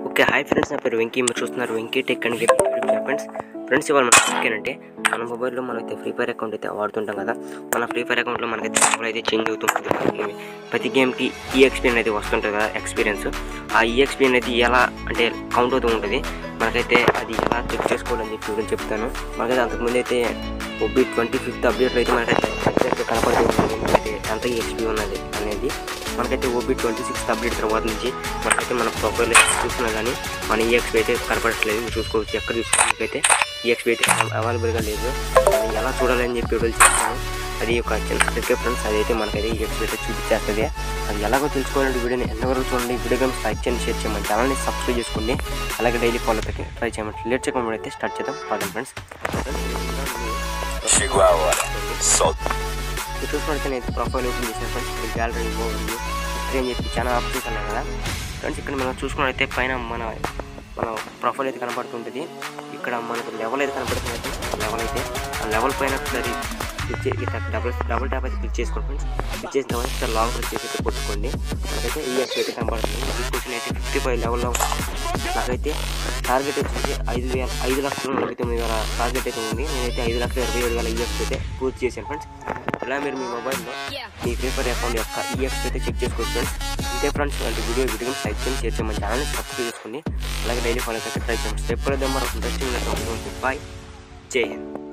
Okay hi friends నా పేరు వెంకీ మీరు చూస్తున్నారు Venky tech and game friends friends ఇవాళ మనం ఏంటంటే మన మొబైల్లో మనమైతే ఫ్రీ ఫైర్ అకౌంట్ అయితే వాడుతుంటాం కదా మన ఫ్రీ ఫైర్ అకౌంట్లో మనకైతే లెవెల్ అయితే చేంజ్ అవుతుంటుంది మనకి ప్రతి గేమ్కి ఈ ఎక్స్పీరియన్స్ అయితే వస్తుంటుంది కదా ఎక్స్పీరియన్స్ ఆ ఈ ఎక్స్పీరియన్స్ అయితే ఎలా అంటే కౌంట్ అవుతూ ఉంటుంది మనకైతే అది ఎలా చెక్ చేసుకోవాలని చెప్పి నేను చెప్తాను మనకైతే అంతకుముందు అయితే ఒబ్బి ట్వంటీ ఫిఫ్త్ అప్డేట్ అయితే మనకైతే exact గా కనపడుతూ ఉంటుంది మనకైతే ఎంత ఎక్స్పీ ఉన్నది అనేది మనకైతే ఓబీ ట్వంటీ సిక్స్త్ అప్డేట్ తర్వాత నుంచి మనకైతే మన ప్రొఫైల్ చూస్తున్నా కానీ మన ఈఎక్స్పీ అయితే కనపడట్లేదు మీరు చూసుకోవచ్చు ఎక్కడ చూసుకోవడానికైతే ఈఎక్స్పీ అయితే అవైలబుల్గా లేదు అది ఎలా చూడాలని చెప్పి వీడియోలు చెప్తాను అది ఒక చిన్న ట్రిక్ ఫ్రెండ్స్ అదైతే మనకైతే ఈఎక్స్పీ అయితే చూపించేస్తుంది అది ఎలాగో తెలుసుకోవాలంటే వీడియోని ఎంతవరకు చూడండి వీడియో గేమ్స్ లైక్ చేయండి షేర్ చేయమని ఛానల్ని సబ్స్క్రైబ్ చేసుకోండి అలాగే డైలీ ఫాలో అయితే ట్రై చేయమని లేట్ చేయకుండా అయితే స్టార్ట్ చేద్దాం పదండి friends Chegou a hora. Solta. మీరు చూసినట్లయితే నేను ప్రొఫైల్ ఓపెన్ చేసిన ఫ్రెండ్స్ ఇక్కడ గ్యాలరీ ఓవర్ హిస్టరీ అని చెప్పి చాలా ఆప్షన్స్ ఉన్నాయి కదా ఫ్రెండ్స్ ఇక్కడ మనం చూసుకున్నట్లయితే పైన మన మన ప్రొఫైల్ అయితే కనపడుతుంటుంది ఇక్కడ మనకు లెవెల్ అయితే కనపడుతుంది లెవెల్ అయితే ఆ లెవెల్ పైన ఒకసారి క్లిక్ చే ఇట్లా డబుల్ డబుల్ ట్యాప్ అయితే క్లిక్ చేసుకోండి ఫ్రెండ్స్ క్లిక్ చేసిన తర్వాత ఇక్కడ లాంగ్ ప్రెస్ చేసి అయితే కొట్టుకోండి నాకైతే ఈ ఎక్స్ అయితే కనపడుతుంది తీసుకొచ్చిన అయితే ఫిఫ్టీ ఫైవ్ లెవెల్లో నాకైతే టార్గెట్ వచ్చేసి ఐదు వేల ఐదు లక్షల నలభై తొమ్మిది వేల టార్గెట్ అయితే ఉంది నేనైతే ఐదు లక్షల ఇరవై ఏడు వేల ఈఎక్స్ అయితే పూర్తి చేశాను ఫ్రెండ్స్ ఇలా మీరు మీ మొబైల్లో మీ ఫ్రీ ఫైర్ అకౌంట్ యొక్క ఈఎక్స్ అయితే చెక్ చేసుకోవచ్చు ఫ్రెండ్స్ ఇంతే ఫ్రెండ్స్ ఇలాంటి వీడియో వీడియో లైక్ చేయండి షేర్ చేయమని ఛానల్ని సబ్స్క్రైబ్ చేసుకోండి అలాగే డైలీ ఫాలో అయితే ట్రై చేయండి స్టెప్ అయితే మరి ఇంట్రెస్టింగ్ బాయ్ జై హింద్